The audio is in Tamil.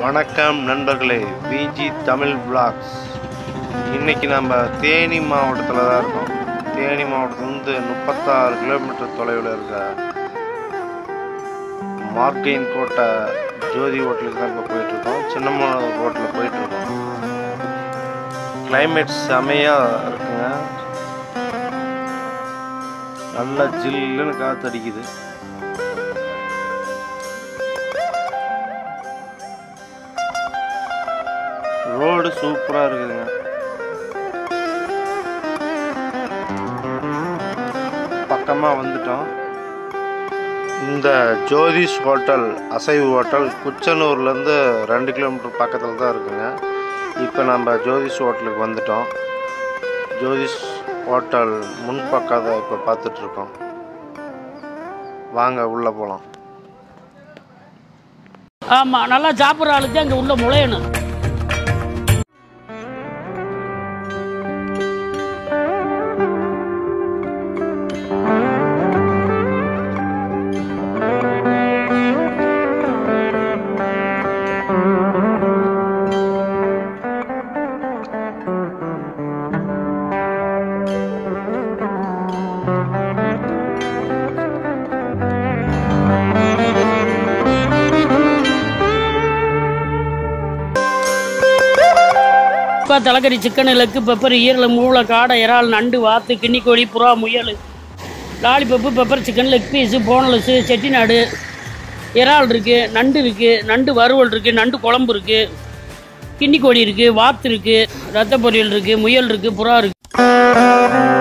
வணக்கம் நண்பர்களே விஜி தமிழ் பிளாக்ஸ் இன்னைக்கு நம்ம தேனி மாவட்டத்தில் தான் இருக்கோம் தேனி மாவட்டத்துலேருந்து முப்பத்தாறு கிலோமீட்டர் தொலைவில் இருக்க மார்க்கைன் கோட்டை ஜோதி ஹோட்டலுக்கு தான் இப்போ போயிட்டுருக்கோம் சின்னம்மா ரோட்டில் போயிட்டுருக்கோம் கிளைமேட் செமையாக இருக்குங்க நல்லா ஜில்லுன்னு காற்றடிக்குது ரோடு சூப்பராக இருக்குதுங்க பக்கமாக வந்துட்டோம் இந்த ஜோதிஷ் ஹோட்டல் அசைவு ஹோட்டல் குச்சனூர்லேருந்து ரெண்டு கிலோமீட்டர் பக்கத்தில் தான் இருக்குங்க இப்போ நம்ம ஜோதிஷ் ஹோட்டலுக்கு வந்துட்டோம் ஜோதிஷ் ஹோட்டல் முன்பக்கத்தை இப்போ பார்த்துட்ருக்கோம் வாங்க உள்ளே போகலாம் ஆமாம் நல்லா சாப்பிட்ற ஆளுக்கு அங்கே உள்ள முளையணும் இப்போ தலைக்கறி சிக்கன் லெக்கு பெப்பர் ஈரல் மூளை காடை இறால் நண்டு வாத்து கிண்ணிக்கோழி புறா முயல் lollipop pepper chicken leg piece boneless Chettinad இறால் இருக்குது நண்டு இருக்குது நண்டு வறுவல் இருக்குது நண்டு குழம்பு இருக்குது கிண்ணிக்கோழி இருக்குது வாத்து இருக்குது ரத்த பொரியல் இருக்குது முயல் இருக்குது புறா இருக்குது